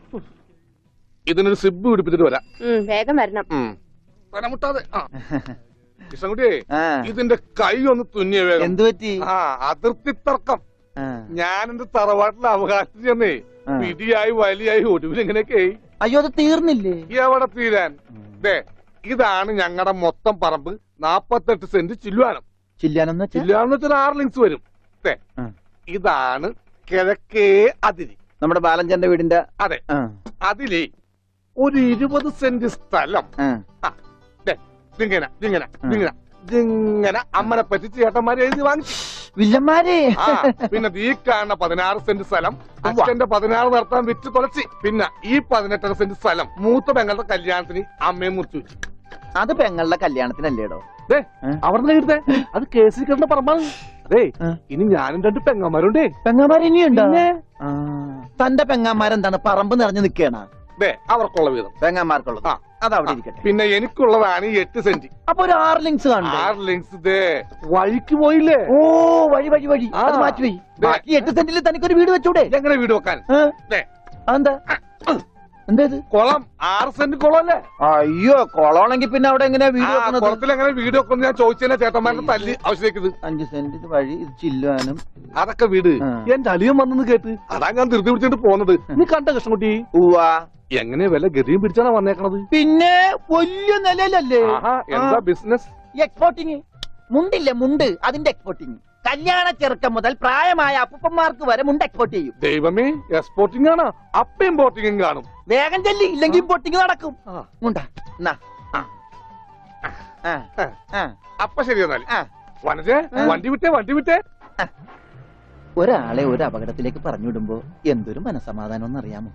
ഇതിനൊരു സിബ് പിടിപ്പിച്ചിട്ട് വരാം ഉം, വേഗം വരണം ഉം. തലമുട്ടാതെ ആ കൃഷ്ണൻകുട്ടിയെ ആ ഇതിന്റെ കൈ ഒന്ന് തുന്നിയ വേഗം എന്തു പറ്റി ആ അതിർത്തി തർക്കം ആ. ഞാൻ എന്റെ തറവാട്ടിലെ അവകാശം ചെന്നേ ആ. പിടിയായി വലിയായി ഒടുവിൽ ഇങ്ങനെയൊക്കെ അയ്യോ അത് തീർന്നില്ലേ എവിടെ തീരാൻ ദേ ഇതാണ് ഞങ്ങളുടെ മൊത്തം പറമ്പ് നാപ്പത്തെട്ട് സെന്റ് ചില്ലുവാനം ചില്ലാനെന്ന് വെച്ചാ ചില്ലുവാനം വെച്ചാൽ ആറ് ലിങ്സ് വരും ദേ ആ. ഇതാണ് കിഴക്കേ അതിരി നമ്മുടെ ബാലഞ്ചന്റെ വീടിന്റെ അതെ ആ, അതിലേ ഒരു ഇരുപത് സെന്റ് സ്ഥലം ആ. ആ, ദേ, ഇതിങ്ങനെ ഇതിങ്ങനെ ഇതിങ്ങനെ ഇതിങ്ങനെ അമ്മനെ പറ്റി ചേട്ടന്മാരെ എഴുതി വാങ്ങിച്ചു വില്ലന്മാരെ ആ പിന്നെ ഈ കാണുന്ന പതിനാറ് സെന്റ് സ്ഥലം അച്ഛന്റെ പതിനാറ് നടത്താൻ വിറ്റ് തുളച്ചി പിന്നെ ഈ പതിനെട്ടര സെന്റ് സ്ഥലം മൂത്ത പെങ്ങളുടെ കല്യാണത്തിന് അമ്മയെ മുറിച്ചു വെച്ചു അത് പെങ്ങളുടെ കല്യാണത്തിനല്ലേടോ ദേ ഏ? അവിടെ എഴുതേ അത് കേസിൽ കിടന്ന പറമ്പാണ് അതേ ഏ? ഇനി ഞാനും രണ്ട് പെങ്ങന്മാരുണ്ടേ പെങ്ങാമാർ ഇനിയുണ്ടോ പിന്നെ? ആ. തന്റെ പെങ്ങാമാരെന്താണ് പറമ്പ് നിറഞ്ഞു നിൽക്കണ ദേ അവർക്കുള്ള വീതം പെങ്ങാമാർക്കുള്ളത് ആ. അത് അവിടെ ഇരിക്കട്ടെ പിന്നെ എനിക്കുള്ളതാണ് ഈ എട്ട് സെന്റ് അപ്പൊ ഒരു ആറ് ലിങ്സ് കാണണ്ടേ ആറ് ലിങ്സ് ദേ വഴിക്ക് പോയില്ലേ ഓ വഴി വഴി വഴി ആ. അത് മാറ്റി വഴി ദേ. ബാക്കി എട്ട് സെന്റിൽ തനിക്കൊരു വീട് വെച്ചൂടെ എങ്ങനെ വീട് വെക്കാൻ ഏ? ദേ അതെന്താ എന്താ ഇത് കുളം ആറ് സെന്റ് കുളം അല്ലേ അയ്യോ കൊളമാണെങ്കിൽ പിന്നെ അവിടെ എങ്ങനെയാ വീട് ആ, വെക്കണത് കുളത്തിൽ എങ്ങനെ വീട് വെക്കുന്നു ഞാൻ ചോദിച്ചതിനെ ചേട്ടന്മാരുടെ തല്ലി ആവശ്യത്തേക്ക് അഞ്ച് സെന്റ് ഇത് വഴി ഇത് ചില്ലുവാനും അതൊക്കെ വീട് ആ. എന്റെ അളിയൻ വന്നെന്ന് കേട്ട് അതാ ഞാൻ ധൃതി പിടിച്ചിട്ട് പോന്നത് നീ കണ്ട കൃഷ്ണൻകുട്ടി ഉവാ എങ്ങനെ വില ഗതിയും പിടിച്ചാണ് വന്നേക്കണത് പിന്നെ വലിയ നിലയിലല്ലേ ആഹാ എന്താ ബിസിനസ് എക്സ്പോർട്ടിങ് മുണ്ടില്ലേ മുണ്ട് അതിന്റെ എക്സ്പോർട്ടിങ് കല്യാണ ചെറുക്കം മുതൽ പ്രായമായ അപ്പൂപ്പന്മാർക്ക് വരെ മുണ്ട് എക്സ്പോർട്ട് ചെയ്യും ദൈവമേ എക്സ്പോർട്ടിംഗ് ആണ് അപ്പ ഇമ്പോർട്ടിംഗും കാണും വേഗം ചെല്ലി ഇല്ലെങ്കിൽ ഇമ്പോർട്ടിങ് നടക്കും ആ. മുണ്ട എന്നാ. ആ. ആ. ആ. അപ്പൊ ശരി എന്നാൽ ആ. വനജേ ആ. വണ്ടി വിട്ടേ വണ്ടി വിട്ടേ ഒരാളെ ഒരു അപകടത്തിലേക്ക് പറഞ്ഞുവിടുമ്പോ എന്തൊരു മനസമാധാനം എന്നറിയാമോ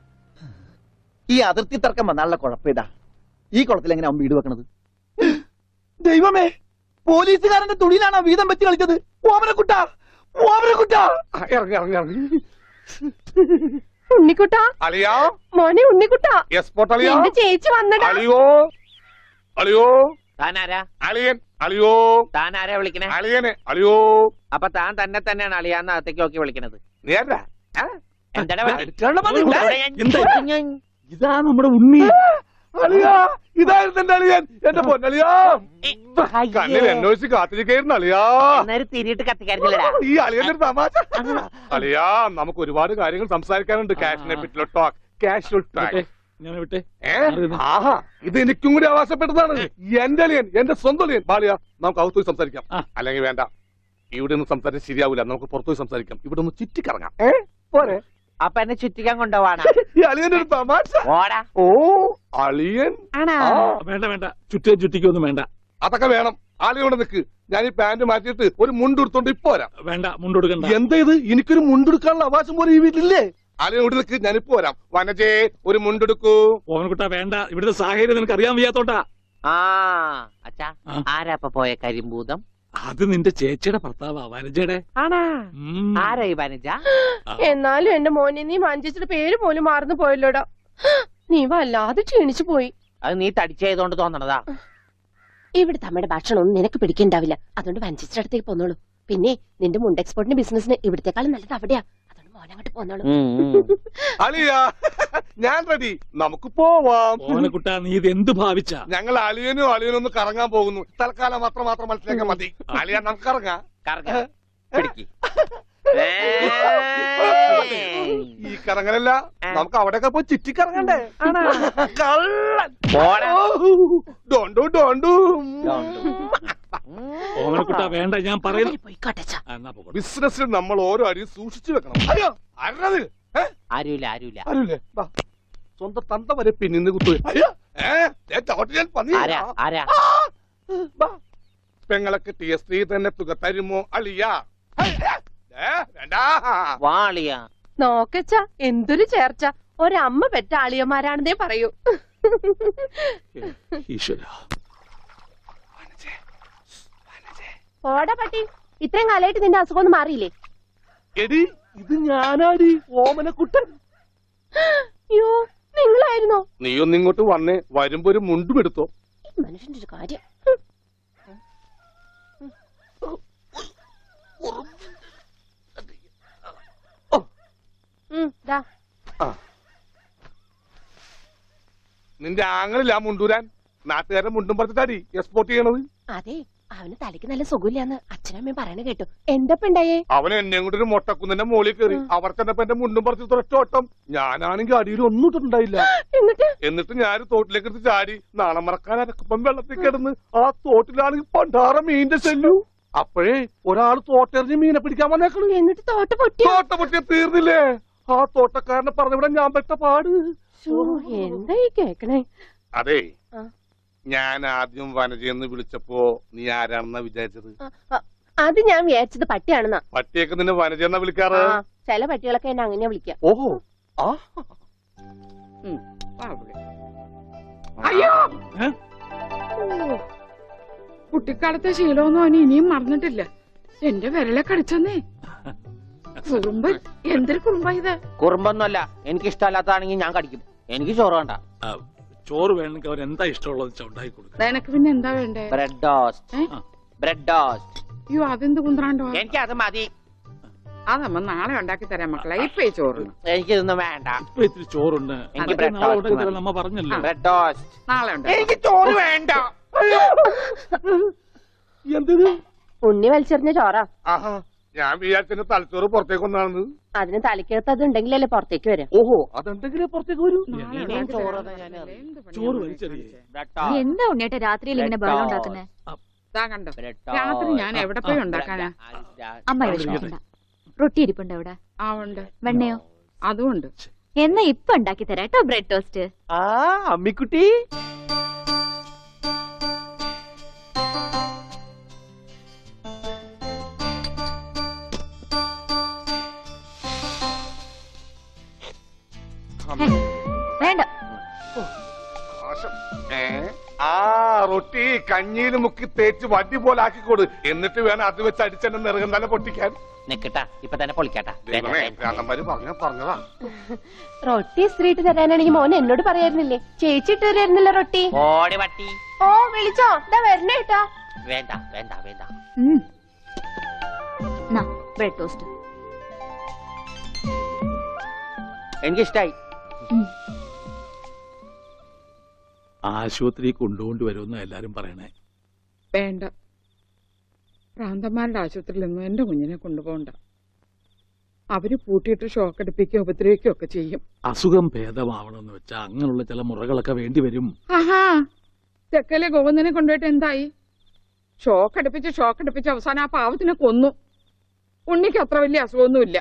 ഈ അതിർത്തി തർക്കം വന്നാലുള്ള കുഴപ്പമിതാ ഈ കുളത്തിൽ എങ്ങനെ അവൻ വീട് വെക്കണത് ദൈവമേ പോലീസുകാരന്റെ തുണിയിലാണോ വീതം വെച്ച് കളിച്ചത് ഓമനക്കുട്ട ഓമനക്കുട്ട ആ, ഇറങ്ങി ഇറങ്ങി ഇറങ്ങി ഉണ്ണിക്കുട്ടാ അളിയാ മോനെ ഉണ്ണിക്കുട്ടാ എക്സ്പോർട്ട് അളിയാ എന്റെ ചേച്ചി വന്നടാ അളിയോ അളിയോ താനാരാ അളിയൻ അളിയോ താനാരാ വിളിക്കണേ അളിയനെ അളിയോ അപ്പൊ താൻ തന്നെ തന്നെയാണ് അളിയാന്ന് അകത്തേക്ക് നോക്കി വിളിക്കണത് നീ ആരാ? ആ? എന്താടാ പണി? അടുക്കള പണി. ഇവിടെ ഞാൻ- എന്താ? ഞാൻ- ഇതാ നമ്മുടെ ഉണ്ണി അളിയാ ഇതായിരുന്നു എന്റെ അളിയൻ എന്റെ പൊന്നളിയാ കണ്ണിൽ അന്വേഷിച്ച് കാത്തിരിക്കായിരുന്നു അളിയാ എന്നൊരു തിരിയിട്ട് കത്തിക്കാരുന്നില്ലടാ ഈ അളിയന്റെ ഒരു തമാശ അളിയാ നമുക്ക് ഒരുപാട് കാര്യങ്ങൾ സംസാരിക്കാനുണ്ട് ക്യാഷിനെ പറ്റിയുള്ള ടോക്ക് ക്യാഷ് ടോക്ക് ഞാൻ വിട്ടെ ഏ ആഹാ ഇത് എനിക്കും കൂടി അവകാശപ്പെട്ടതാണ് എന്റെ അളിയൻ എന്റെ സ്വന്തം അളിയൻ ബാലിയ നമുക്ക് അകത്ത് പോയി സംസാരിക്കാം ആ. അല്ലെങ്കിൽ വേണ്ട ഇവിടെ നിന്ന് സംസാരിച്ച് ശരിയാവില്ല നമുക്ക് പുറത്തു പോയി സംസാരിക്കാം ഇവിടെ ഒന്ന് ചുറ്റിക്കറങ്ങാം ഏ പോരെ അപ്പൊ എന്നെ ചുറ്റിക്കാൻ കൊണ്ടുപോവാണ് ഈ അളിയന്റെ ഒരു തമാശ ഓടാ ഓ അളിയൻ ആണാ ആ വേണ്ട വേണ്ട ചുറ്റേ ചുറ്റിക്കൊന്നും വേണ്ട അതൊക്കെ വേണം ആളിയോടെ നിൽക്ക് ഞാൻ ഈ പാന്റ് മാറ്റിയിട്ട് ഒരു മുണ്ട് എടുത്തോണ്ട് ഇപ്പൊ വരാം വേണ്ട മുണ്ടൊടുക്കണ്ട എന്താ ഇത് എനിക്കൊരു മുണ്ടെടുക്കാനുള്ള അവകാശം പോലെ ഈ വീട്ടിലില്ലേ ആളിയോട് നിൽക്ക് ഞാനിപ്പോ വരാം വനജേ ഒരു മുണ്ടെടുക്കൂ ഓവൻകുട്ട വേണ്ട ഇവിടുത്തെ സാഹചര്യം നിനക്ക് അറിയാൻ വയ്യാത്തോട്ടാ ആ അച്ഛാ ആ. ആരാ അപ്പൊ പോയ കരിമ്പൂതം അത് നിന്റെ ചേച്ചിയുടെ ഭർത്താവാ വനജയുടെ ആണാ ഉം. ആരാ ഈ വനജ എന്നാലും എന്റെ മോനെ നീ മഞ്ചേച്ചിയുടെ പേര് പോലും മറന്നു പോയല്ലോടാ നീ വല്ലാതെ ക്ഷീണിച്ചു പോയി അത് നീ തടിച്ചതുകൊണ്ട് തോന്നണതാ ഇവിടെ തമ്മയുടെ ഭക്ഷണം ഒന്നും നിനക്ക് പിടിക്കണ്ടാവില്ല അതുകൊണ്ട് വഞ്ചേച്ചിയുടെ അടുത്തേക്ക് പോന്നോളൂ പിന്നെ നിന്റെ മുണ്ട് എക്സ്പോർട്ടിന്റെ ബിസിനസിന് ഇവിടത്തെക്കാളും നല്ലത് അവിടെയാ അതുകൊണ്ട് മോനങ്ങോട്ട് പോന്നോളൂ അലിയ ഞാൻ റെഡി നമുക്ക് പോവാം ഓവനക്കുട്ട നീ ഇത് എന്ത് ഭാവിച്ച ഞങ്ങൾ അലിയനും അലിയനും ഒന്ന് കറങ്ങാൻ പോകുന്നു തൽക്കാലം മാത്രം മാത്രം മനസ്സിലാക്കാൻ മതി അലിയ നമുക്ക് ഇറങ്ങാം കറങ്ങ പിടിക്ക് ഈ കറങ്ങലല്ല നമുക്ക് അവിടെയൊക്കെ പോയി ചുറ്റിക്കറങ്ങണ്ടേ കള്ളൻ പോടാ. ഡോണ്ടു ഡോണ്ടു ഓവനക്കുട്ട വേണ്ട ഞാൻ പറയുന്നു പോയിക്കോട്ടെച്ചാ ആ, എന്നാ പോകട്ടെ. ബിസിനസ്സിൽ നമ്മൾ ഓരോ അടിയും സൂക്ഷിച്ചു വെക്കണം അയ്യോ അരണത് ആരുമില്ല ആരുമില്ല ആരുല്ലേ വാ. സ്വന്തം തന്ത വരെ പിന്നിന്ന് കുത്തു അയ്യോ ഏ ദേ ചവിട്ടി ഞാൻ പന്നി ആരാ ആരാ വാ. പെങ്ങളൊക്കെ ടി എസ് ത്രീ തന്നെ തുക തരുമോ അളിയ ഏ, വേണ്ടാ വാളിയ നോക്കച്ചാ എന്തൊരു ചേർച്ച ഒരമ്മ പെറ്റ ആളിയന്മാരാണെന്നേ പറയൂ ഈശ്വര ഓടാ പട്ടി ഇത്രയും കാലമായിട്ട് നിന്റെ അസുഖം ഒന്നും മാറിയില്ലേ എടി ഇത് ഞാനാടി ഓമനക്കുട്ടൻ അയ്യോ നിങ്ങളായിരുന്നോ നീ ഒന്ന് ഇങ്ങോട്ട് വന്നേ വരുമ്പോ ഒരു മുണ്ടും എടുത്തോ ഈ മനുഷ്യന്റെ ഒരു കാര്യം ഉം, ദാ. ആ. നിന്റെ ആങ്ങളില്ല മുണ്ടൂരാൻ നാട്ടുകാരെ മുണ്ടും പറിച്ചിട്ടാടി എക്സ്പോർട്ട് ചെയ്യണത് അതെ അവന് തലയ്ക്ക് നല്ല സുഖമില്ലാന്ന് അച്ഛനമ്മയും പറയണ കേട്ടു എന്തപ്പണ്ടായേ അവൻ എന്നെ കൊണ്ട് ഒരു മൊട്ടക്കുന്നിന്റെ മുകളിൽ കയറി അവർ ചെന്നപ്പോ എന്റെ മുണ്ടും പറിച്ച് ഒറ്റോട്ടം ഞാനാണെങ്കിൽ അടിയിൽ ഒന്നും ഇട്ടിട്ടുണ്ടായില്ല എന്നിട്ട് എന്നിട്ട് ഞാൻ തോട്ടിലേക്ക് എടുത്ത് ചാടി നാളെ മറക്കാൻ അരക്കപ്പം വെള്ളത്തിൽ കിടന്ന് ആ തോട്ടിലാണെങ്കിൽ പണ്ടാറ മീനിന്റെ ശല്യു അപ്പോഴേ ഒരാൾ തോട്ടെറിഞ്ഞ് മീനെ പിടിക്കാൻ വന്നേക്കണ് എന്നിട്ട് തോട്ട പൊട്ടിയോ തോട്ട പൊട്ടിയ തീർന്നില്ലേ ആ തോട്ടക്കാരനെ പറഞ്ഞവിടെ ഞാൻ പെട്ട പാട് ശ്ശോ, എന്താ ഈ കേക്കണേ അതെ ആ. ഞാൻ ആദ്യം വനജയെന്ന് വിളിച്ചപ്പോ നീ ആരാണെന്നാ വിചാരിച്ചത് ആ, ആ, അത് ഞാൻ വിചാരിച്ചത് പട്ടിയാണെന്നാ പട്ടിയൊക്കെ നിന്നെ വനജയെന്നാ വിളിക്കാറ് ആ, ചില പട്ടികളൊക്കെ എന്നെ അങ്ങനെയാ വിളിക്കുക ഓഹോ ആ അയ്യോ ഏ? കുട്ടിക്കാലത്തെ ശീലമൊന്നും അവന് ഇനിയും മറന്നിട്ടില്ല എന്റെ വിരലെ കടിച്ചെന്നേ കുറുമ്പ് എന്തൊരു കുറുമ്പ ഇത് കുറുമ്പൊന്നുമല്ല എനിക്ക് ഇഷ്ടമല്ലാത്തതാണെങ്കിൽ ഞാൻ കടിക്കും എനിക്ക് ചോറ് വേണ്ട ആ, ചോറ് വേണമെങ്കിൽ അവൻ എന്താ ഇഷ്ടമുള്ളത് വെച്ചാൽ ഉണ്ടാക്കി കൊടുക്കുക നിനക്ക് പിന്നെ എന്താ വേണ്ടേ ബ്രെഡ് ടോസ്റ്റ് ഏ? ബ്രെഡ് ടോസ്റ്റ് അയ്യോ അതെന്ത് കുന്ത്രാണ്ടോ എനിക്ക് അത് മതി അതമ്മ നാളെ ഉണ്ടാക്കി തരാം മക്കളെ ഇപ്പൊ ഈ ചോറ് എനിക്കിതൊന്നും വേണ്ട ഇപ്പൊ ഇത്തിരി ചോറുണ്ട് എനിക്ക് അതൊക്കെ bread നാളെ toast ഉണ്ടാക്കി മതി. തരാൻ നമ്മ പറഞ്ഞല്ലോ ബ്രെഡ് ടോസ്റ്റ് നാളെ ഉണ്ടാക്കി എനിക്ക് ചോറ് വേണ്ട എന്തിന് ഉണ്ണി വലിച്ചെറിഞ്ഞ ചോറാ ആഹാ ഞാൻ വിചാരിച്ചെന്റെ തലച്ചോറ് പുറത്തേക്ക് വന്നാണെന്ന് അതിന് തലയ്ക്കകത്ത് അത് ഉണ്ടെങ്കിലല്ലേ പുറത്തേക്ക് വരാം ഓഹോ അതെന്തെങ്കിലും പുറത്തേക്ക് വരൂ നാളെ ഇനിയും ഉണ്ടാക്കി ചോറ് തരാം ഞാൻ മക്കളെ. എന്ത് പണിയാ ചോറ് മോനെ വലിച്ചെറിയേ. കാണിച്ചേ? ബ്രെഡ് ടോസ്റ്റ് എന്താ ഉണ്ണിയേട്ടാ രാത്രിയിൽ ഇങ്ങനെ ബഹളം ഉണ്ടാക്കുന്നേ ദാ കണ്ടോ ബ്രെഡ് രാത്രി ഞാൻ എവിടെ പോയി ഉണ്ടാക്കാനാ അമ്മ അവിടെ വിഷമിക്കണ്ട റൊട്ടി ഇരിപ്പുണ്ട് അവിടെ ആ ഉണ്ട് വെണ്ണയോ അതും ഉണ്ട് എന്നാ ഇപ്പൊ ഉണ്ടാക്കി തരാം കേട്ടോ ബ്രെഡ് ടോസ്റ്റ് ആ അമ്മിക്കുട്ടി വേണ്ട ആശം. ഏ? ആ റൊട്ടി കഞ്ഞിയിൽ മുക്കി തേച്ച് വടി പോലെ ആക്കിക്കൊടു എന്നിട്ട് വേണം അത് വെച്ച് അടിച്ചെന്നെ നിറകം തന്നെ പൊട്ടിക്കാൻ നിക്കട്ടാ ഇപ്പൊ തന്നെ പൊളിക്കട്ടാ ദൈവമേ ഭ്രാന്തന്മാര് പറഞ്ഞ പറഞ്ഞതാ റൊട്ടി സ്ത്രീട്ട് തരാനാണെങ്കിൽ മോൻ എന്നോട് പറയായിരുന്നില്ലേ ചേച്ചി ഇട്ട് തരായിരുന്നില്ല റൊട്ടി ഓടി പട്ടി ഓ വിളിച്ചോ ഇതാ വരണേട്ടാ വേണ്ട വേണ്ട വേണ്ട ഉം. നാ ബ്രെഡ് ടോസ്റ്റ് എനിക്കിഷ്ടായി ആശുപത്രി കൊണ്ടുകൊണ്ട് വരുമെന്ന് എല്ലാരും പറയണേ വേണ്ട ഭ്രാന്തന്മാരുടെ ആശുപത്രിയിലൊന്നും എന്റെ കുഞ്ഞിനെ കൊണ്ടുപോകണ്ട അവര് പൂട്ടിയിട്ട് ഷോക്ക് അടിപ്പിക്കുകയോ ഉപദ്രവിക്കുകയോ ഒക്കെ ചെയ്യും അസുഖം ഭേദമാവണമെന്ന് വെച്ചാൽ അങ്ങനെയുള്ള ചില മുറകളൊക്കെ വേണ്ടി വരും ആഹാ തെക്കലെ ഗോവിന്ദനെ കൊണ്ടുപോയിട്ട് എന്തായി ഷോക്ക് അടുപ്പിച്ച് ഷോക്ക് അടുപ്പിച്ച് അവസാനം ആ പാവത്തിനെ കൊന്നു ഉണ്ണിക്ക് അത്ര വലിയ അസുഖമൊന്നുമില്ല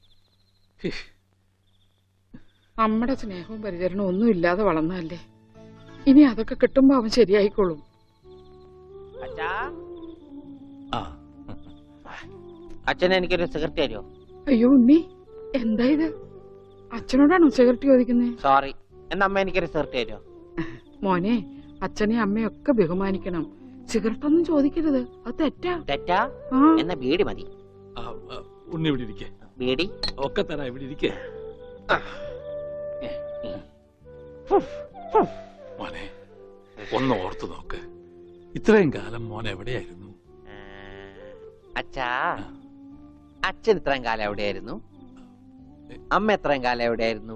നമ്മുടെ സ്നേഹവും പരിചരണവും ഒന്നും ഇല്ലാതെ വളർന്നതല്ലേ ഇനി അതൊക്കെ കിട്ടുമ്പോ അവൻ ശരിയായിക്കോളും അച്ഛാ ആ അച്ഛൻ എനിക്കൊരു സിഗരറ്റ് തരുമോ അയ്യോ ഉണ്ണി എന്താ ഇത് അച്ഛനോടാണോ സിഗരറ്റ് ചോദിക്കുന്നത് സോറി എന്നാ അമ്മ എനിക്കൊരു സിഗരറ്റ് തരുമോ മോനെ അച്ഛനെയും അമ്മയും ഒക്കെ ബഹുമാനിക്കണം സിഗരറ്റ് ഒന്നും ചോദിക്കരുത് അത് തെറ്റാ തെറ്റാ ആ എന്നാ ബീഡി മതി ആ, ആ, ഉണ്ണി ഇവിടെ ഇരിക്കേ ബീഡി ഒക്കെ തരാം ഇവിടെ ഇരിക്കേ മോനെ ഒന്ന് ഓർത്തു നോക്ക് ഇത്രയും കാലം മോൻ എവിടെയായിരുന്നു ആ, അച്ഛാ അച്ഛൻ ഇത്രയും കാലം എവിടെയായിരുന്നു അമ്മ എത്രയും കാലം എവിടെയായിരുന്നു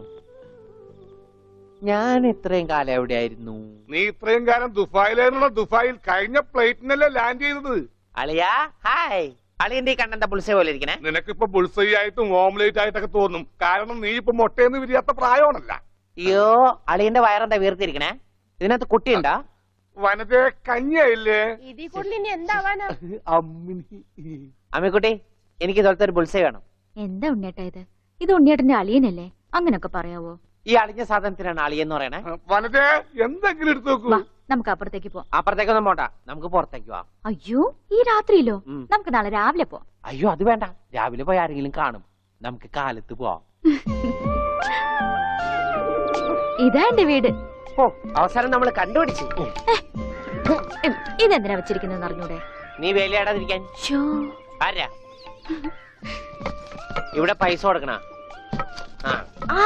ഞാൻ ഇത്രയും കാലം എവിടെയായിരുന്നു നീ ഇത്രയും കാലം ദുബായിലായിരുന്നുള്ള ദുബായിൽ കഴിഞ്ഞ പ്ലേറ്റിനല്ലേ ലാൻഡ് ചെയ്തത് അളിയാ ഹായ് അളിയന്റെ ഈ കണ്ണെന്താ പുളിസ പോലെ ഇരിക്കണേ നിനക്കിപ്പോ ബുൾസൈ ആയിട്ടും ഓംലേറ്റ് ആയിട്ടൊക്കെ തോന്നും കാരണം നീ ഇപ്പൊ മുട്ടയെന്ന് വിരിയാത്ത പ്രായമാണല്ല അയ്യോ അളിയന്റെ വയറെന്താ വീർത്തിരിക്കണേ ഇതിനകത്ത് കുട്ടിയുണ്ടാ വനത്തെ കഞ്ഞിയായില്ലേ ഇതിൽ കൂടുതൽ ഇനി എന്താവാനാ അമ്മിനി അമ്മിക്കുട്ടി എനിക്ക് ഇതുപോലത്തെ ഒരു ബുൾസൈ വേണം എന്താ ഉണ്ണിയേട്ടാ ഇത് ഇത് ഉണ്ണിയേട്ടന്റെ അളിയനല്ലേ അങ്ങനൊക്കെ പറയാവോ ഈ അളിഞ്ഞ സാധനത്തിനാണ് അളിയെന്ന് പറയണേ വനത്തെ എന്തെങ്കിലും എടുത്തു നോക്കൂ വാ നമുക്ക് അപ്പുറത്തേക്ക് പോവാം അപ്പുറത്തേക്കൊന്നും പോണ്ട നമുക്ക് പുറത്തേക്ക് പോവാം അയ്യോ ഈ രാത്രിയിലോ ഉം. നമുക്ക് നാളെ രാവിലെ പോവാം അയ്യോ അത് വേണ്ട രാവിലെ പോയി ആരെങ്കിലും കാണും നമുക്ക് കാലത്ത് പോവാം ഇതാ എന്റെ വീട് ഓ അവസാനം നമ്മൾ കണ്ടുപിടിച്ചു ഉം, ഇതെന്തിനാ വെച്ചിരിക്കുന്നത് അറിഞ്ഞൂടെ നീ വേലയാടാതിരിക്കാൻ ഷോ ആരാ ഇവിടെ പൈസ കൊടുക്കണ ആ ആ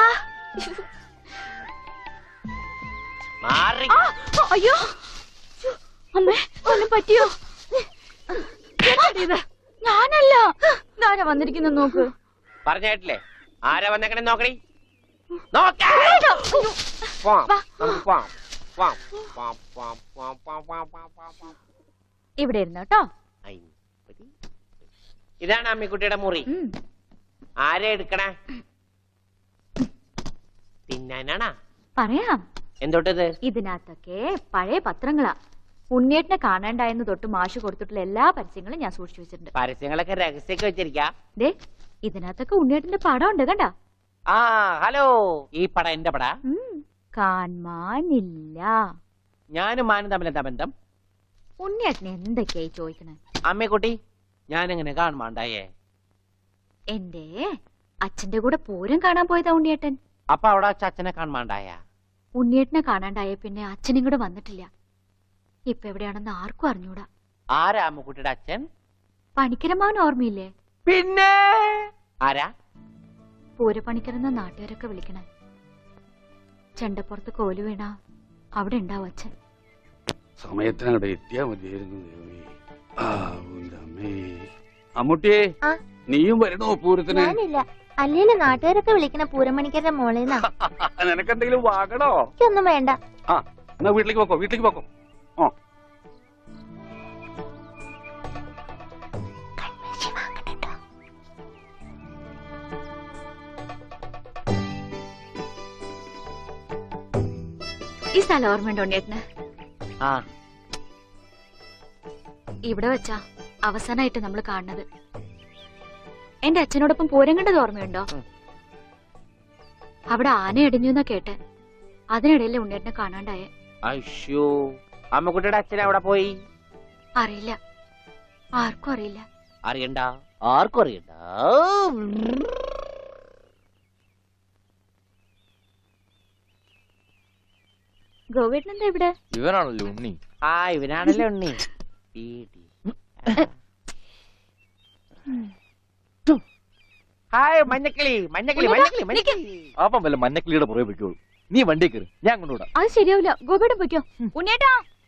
മാറി ആ, അയ്യോ ശ്ശോ, അമ്മേ ഒന്നും പറ്റിയോ എന്താടി ഇത്? ഞാനല്ല ഇതാരാ വന്നിരിക്കുന്ന നോക്ക് പറഞ്ഞേട്ടില്ലേ ആരാ വന്നേക്കണേ നോക്കണേ നോക്കാം അയ്യോ. പോവാം വാ. നമുക്ക് പോവാം വാം, വാം, വാം, വാം, വാം, വാം, വാം, വാം, വാം. ഇവിടെ ഇരുന്നു കേട്ടോ അയ്യപ്പടി. ഇതാണ് അമ്മിക്കുട്ടിയുടെ മുറി ഉം. ആരെ എടുക്കണേ തിന്നാനാണാ പറയാം എന്തോട്ടത് ഇതിനകത്തൊക്കെ പഴയ പത്രങ്ങളാ ഉണ്ണിയേട്ടനെ കാണാണ്ടായെന്ന് തൊട്ട് മാഷ് കൊടുത്തിട്ടുള്ള എല്ലാ പരസ്യങ്ങളും ഞാൻ സൂക്ഷിച്ചു വെച്ചിട്ടുണ്ട് പരസ്യങ്ങളൊക്കെ രഹസ്യമൊക്കെ വെച്ചിരിക്കാ ദേ ഇതിനകത്തൊക്കെ ഉണ്ണിയേട്ടന്റെ പടം ഉണ്ട് കണ്ട ആ ഹലോ ഈ പട എന്റെ പട കാണാനില്ല ഞാനും മാനും തമ്മിൽ എന്താ ബന്ധം ഉണ്ണിയേട്ടൻ എന്തൊക്കെയായി ചോദിക്കണേ അമ്മക്കുട്ടി ഞാൻ എങ്ങനെ കാണുമാണ്ടായേ എന്റെ അച്ഛന്റെ കൂടെ പൂരം കാണാൻ പോയതാ ഉണ്ണിയേട്ടൻ അപ്പൊ അവിടെ വെച്ച് അച്ഛനെ കാണുമാണ്ടായ ഉണ്ണിയേട്ടനെ കാണാണ്ടായ പിന്നെ അച്ഛനും കൂടെ വന്നിട്ടില്ല ഇപ്പൊ എവിടെയാണെന്ന് ആർക്കും അറിഞ്ഞൂടാ ആരാ അമ്മക്കുട്ടിയുടെ അച്ഛൻ പണിക്കരമാവൻ ഓർമ്മയില്ലേ പിന്നെ ആരാ പൂരപ്പണിക്കരെന്ന നാട്ടുകാരൊക്കെ വിളിക്കണേ ചെണ്ടപ്പുറത്ത് കോല് വീണ അവിടെ ഉണ്ടാവും അച്ഛൻ സമയത്തിന് അങ്ങോട്ട് എത്തിയാ മതിയായിരുന്നു ദൈവമേ. ആ, ഉന്റെ അമ്മേ. അമ്മൂട്ടിയെ ആ? നീയും വരണോ പൂരത്തിന് ഞാനില്ല അല്ലേലും നാട്ടുകാരൊക്കെ വിളിക്കണ പൂരമണിക്കരുടെ മോളേന്നാ നിനക്കെന്തെങ്കിലും വാങ്ങണോ എനിക്കൊന്നും വേണ്ട ആ എന്നാ വീട്ടിലേക്ക് പോക്കോ വീട്ടിലേക്ക് പോക്കോ ആ ഈ സ്ഥലം ഓർമ്മയുണ്ടോ ഉണ്ണിയേട്ടന് ആ ഇവിടെ വെച്ചാ അവസാനമായിട്ട് നമ്മൾ കാണുന്നത് എന്റെ അച്ഛനോടൊപ്പം പൂരം കണ്ടത് ഓർമ്മയുണ്ടോ ഉം. അവിടെ ആന ഇടിഞ്ഞു എന്നാ കേട്ടെ അതിനിടയിലെ ഉണ്ണിയേട്ടനെ കാണാണ്ടായ അയ്യോ അമ്മക്കുട്ടിയുടെ അച്ഛൻ അവിടെ പോയി അറിയില്ല ആർക്കും അറിയില്ല അറിയണ്ട ആർക്കും അറിയണ്ട ഗോവേട്ടനെന്താ ഇവിടെ ഇവനാണല്ലോ ഉണ്ണി ആ ഇവനാണല്ലേ ഉണ്ണി പീടി. ഹായ് മഞ്ഞക്കിളി മഞ്ഞക്കിളി മഞ്ഞക്കിളി മഞ്ഞക്കിളി അപ്പം വല്ല മഞ്ഞക്കിളിയുടെ പുറകെ വെക്കോളൂ നീ വണ്ടി കയറി ഞാൻ കൊണ്ടുവിടാം അത് ശരിയാവില്ല ഗോപേട്ടൻ പൊയ്ക്കോ ഉണ്ണിയേട്ടാ